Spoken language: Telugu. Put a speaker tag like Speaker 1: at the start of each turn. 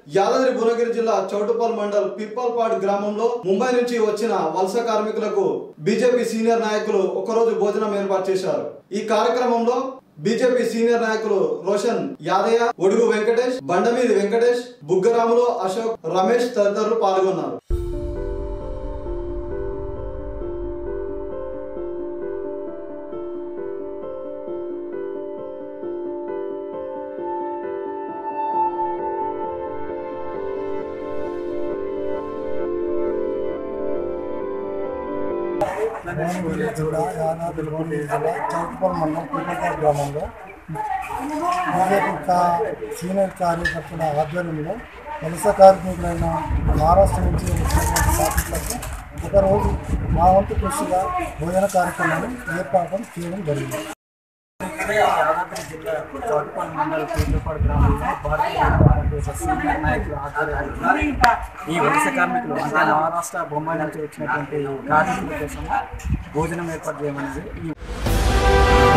Speaker 1: యాదాద్రి భువనగిరి జిల్లా చౌటుపల్ మండల్ పిప్పల్పాడ్ గ్రామంలో ముంబై నుంచి వచ్చిన వలస కార్మికులకు బీజేపీ సీనియర్ నాయకులు ఒకరోజు భోజనం ఏర్పాటు చేశారు ఈ కార్యక్రమంలో బీజేపీ సీనియర్ నాయకులు రోషన్ యాదయ్య ఒడుగు వెంకటేష్ బండమీది వెంకటేష్ బుగ్గరాములు అశోక్ రమేష్ తదితరులు పాల్గొన్నారు
Speaker 2: భువనగిరి జిల్లా యాదాద్రి భువనగిరి జిల్లా చౌటుపల్ మండలం పీపల్పాడు గ్రామంలో బీజేపీ కా సీనియర్ కార్యకర్తల ఆధ్వర్యంలో వలస కార్మికులైన మహారాష్ట్ర నుంచి వచ్చినటువంటి కార్మికులకు ఒకరోజు మా వంతు కృషిగా భోజన కార్యక్రమాన్ని ఏర్పాటు చేయడం జరిగింది
Speaker 3: యాదాద్రి జిల్లా చౌటుపల్లి మండల పీర్లపాడు గ్రామంలో భారతీయ జనతా పార్టీ సీనియర్ నాయకులు ఆధ్వర్యంలో ఈ వలస కార్మికులు అంటే మహారాష్ట్ర బొంబాయి నుంచి వచ్చినటువంటి కార్మికుల కోసం భోజనం ఏర్పాటు చేయమనేది ఈ